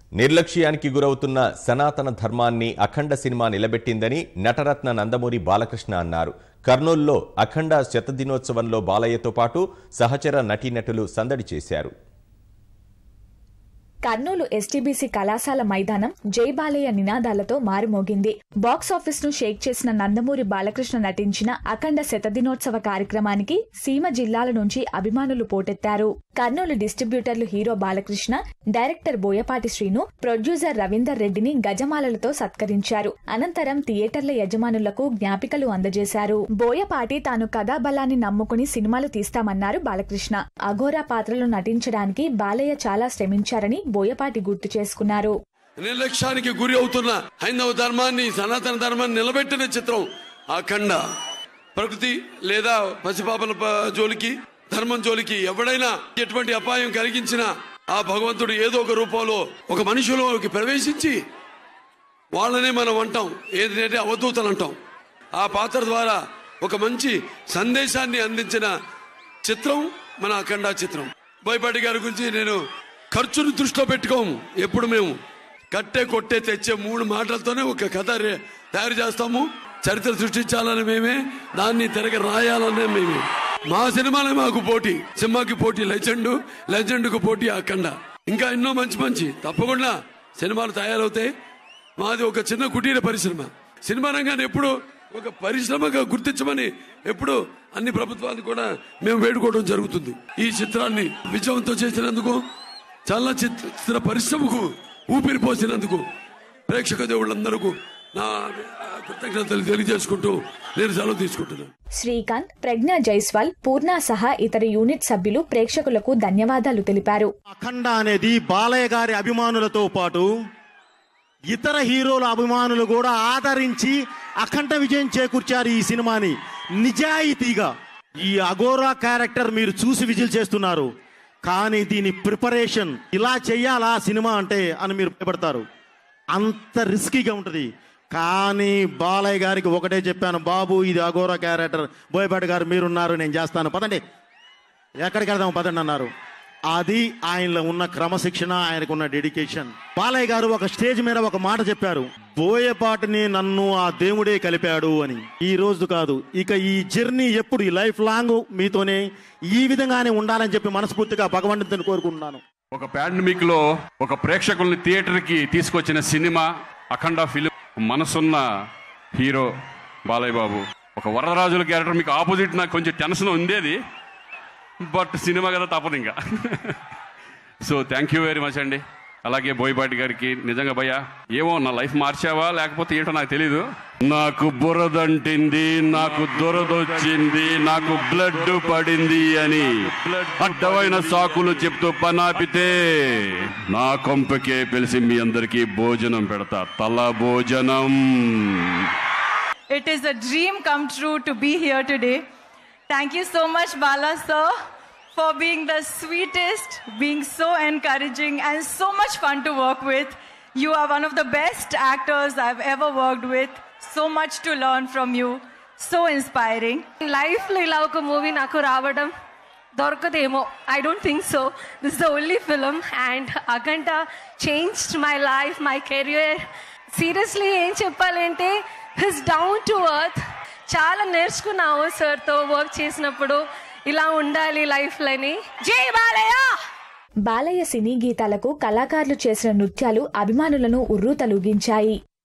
నిర్లక్ష్యానికి గురవుతున్న సనాతన ధర్మాన్ని అఖండ సినిమా నిలబెట్టిందని నటరత్న నందమూరి బాలకృష్ణ అన్నారు కర్నూలులో అఖండ శతదినోత్సవంలో బాలయ్యతో పాటు సహచర నటీనటులు సందడి చేశారు కర్నూలు ఎస్టీబీసీ కళాశాల మైదానం జై బాలయ్య నినాదాలతో మారుమోగింది బాక్స్ ఆఫీస్ ను షేక్ చేసిన నందమూరి బాలకృష్ణ నటించిన అఖండ శతదినోత్సవ కార్యక్రమానికి సీమ జిల్లాల నుంచి అభిమానులు పోటెత్తారు కర్నూలు డిస్ట్రిబ్యూటర్లు hero Balakrishna director Boyapati Srinu producer Ravinder రెడ్డిని గజమాలలతో సత్కరించారు అనంతరం థియేటర్ల యజమానులకు జ్ఞాపికలు అందజేశారు బోయపాటి తాను కథాబలాన్ని నమ్ముకుని సినిమాలు తీస్తామన్నారు బాలకృష్ణ అఘోరా పాత్రలో నటించడానికి బాలయ్య చాలా శ్రమించారని బోయపాటి గుర్తు చేసుకున్నారు నిర్లక్ష్యానికి గురి అవుతున్న హైందవ ధర్మాన్ని సనాతన ధర్మాన్ని నిలబెట్టిన చిత్రం అఖండ ప్రకృతి లేదా పసిపాపల ప- జోలికి ధర్మం జోలికి ఎవడైనా ఎటువంటి అపాయం కలిగించినా ఆ భగవంతుడు ఏదో ఒక రూపంలో ఒక మనిషిలోకి ప్రవేశించి వాళ్ళనే మనం అంటాం ఏదంటే అవధూతలు అంటాం ఆ పాత్ర ద్వారా ఒక మంచి సందేశాన్ని అందించిన చిత్రం మన అఖండ చిత్రం బోయపాటి గారి గురించి నేను ఖర్చును దృష్టిలో పెట్టుకోము ఎప్పుడు మేము కట్టే కొట్టే తెచ్చే మూడు మాటలతోనే ఒక కథ రే- తయారు చేస్తాము చరిత్ర సృష్టించాలని మేమే దాన్ని తిరగ రాయాలనే మేమే మా సినిమాలే మాకు పోటీ సినిమాకి పోటీ లెజెండ్ లెజెండ్కు పోటీ అఖండ ఇంకా ఎన్నో మంచి మంచి తప్పకుండా సినిమాలు తయారవుతాయి మాది ఒక చిన్న కుటీర పరిశ్రమ సినిమా రంగాన్ని ఎప్పుడు ఒక పరిశ్రమగా గుర్తించమని ఎప్పుడు అన్ని ప్రభుత్వాలు కూడా మేము వేడుకోవడం జరుగుతుంది ఈ చిత్రాన్ని విజయవంతం చేసినందుకు చాలా చిత్ర పరిశ్రమకు ఊపిరి పోసినందుకు ప్రేక్షక దేవుళ్ళందరికీ నా కృతజ్ఞతలు తెలియజేసుకుంటూ నేను సెలవు తీసుకుంటున్నాను శ్రీకాంత్ ప్రజ్ఞ జైస్వాల్ పూర్ణ సహా ఇతర యూనిట్ సభ్యులు ప్రేక్షకులకు ధన్యవాదాలు తెలిపారు అఖండ అనేది బాలయ్య గారి అభిమానులతో పాటు ఇతర హీరోల అభిమానులు కూడా ఆదరించి అఖండ విజయం చేకూర్చారు ఈ సినిమాని నిజాయితీగా ఈ అగోరా క్యారెక్టర్ మీరు చూసి విజిల్ చేస్తున్నారు కానీ దీని ప్రిపరేషన్ ఇలా చెయ్యాలా సినిమా అంటే అని మీరు భయపడతారు అంత రిస్కీగా ఉంటుంది కానీ బాలయ్య గారికి ఒకటే చెప్పాను బాబు ఇది అగోరా క్యారెక్టర్ బోయపాటి గారు మీరున్నారు నేను చేస్తాను పదండి ఎక్కడికి వెళ్దాం పదండి అన్నారు అది ఆయనలో ఉన్న క్రమశిక్షణ ఆయనకు ఉన్న డెడికేషన్ బాలయ్య గారు ఒక స్టేజ్ మీద ఒక మాట చెప్పారు బోయపాటిని నన్ను ఆ దేవుడే కలిపాడు అని ఈ రోజు కాదు ఇక ఈ జర్నీ ఎప్పుడు ఈ లైఫ్ లాంగ్ మీతోనే ఈ విధంగానే ఉండాలని చెప్పి మనస్ఫూర్తిగా భగవంతుని కోరుకుంటున్నాను ఒక పాండమిక్ లో ఒక ప్రేక్షకుల్ని థియేటర్ కి తీసుకొచ్చిన సినిమా అఖండ ఫిలిం మనసున్న హీరో బాలయ్య బాబు ఒక వరదరాజుల క్యారెక్టర్ మీకు ఆపోజిట్ నాకు కొంచెం టెన్షన్ ఉండేది బట్ సినిమా కదా తప్పదు ఇంకా so thank you very much అండి అలాగే బోయపాటి గారికి నిజంగా భయ్యా ఏమో నా లైఫ్ మార్చావా లేకపోతే ఏంటో నాకు తెలీదు నాకు బురదంటింది నాకు దురదొచ్చింది నాకు బ్లడ్ పడింది అని అడ్డమైన సాకులు చెప్తూ పనాపితే నా కొంపకే పిలిచి మీ అందరికీ భోజనం పెడతా తల భోజనం It is a dream come true to be here today. Thank you so much, Bala sir, for being the sweetest, being so encouraging, and so much fun to work with. You are one of the best actors I've ever worked with. So much to learn from you. So inspiring. లైఫ్లో ఇలా ఒక movie నాకు రావడం దొరకదేమో I don't think so this the only film and అగంట changed my life my career seriously ఏం చెప్పాలంటే his down to earth చాలా నేర్చుకున్నాము సార్తో వర్క్ చేసినప్పుడు ఇలా ఉండాలి లైఫ్లని జై బాలయ్య బాలయ్య సినీ గీతాలకు కళాకారులు చేసిన నృత్యాలు అభిమానులను ఉర్రూతలూగించాయి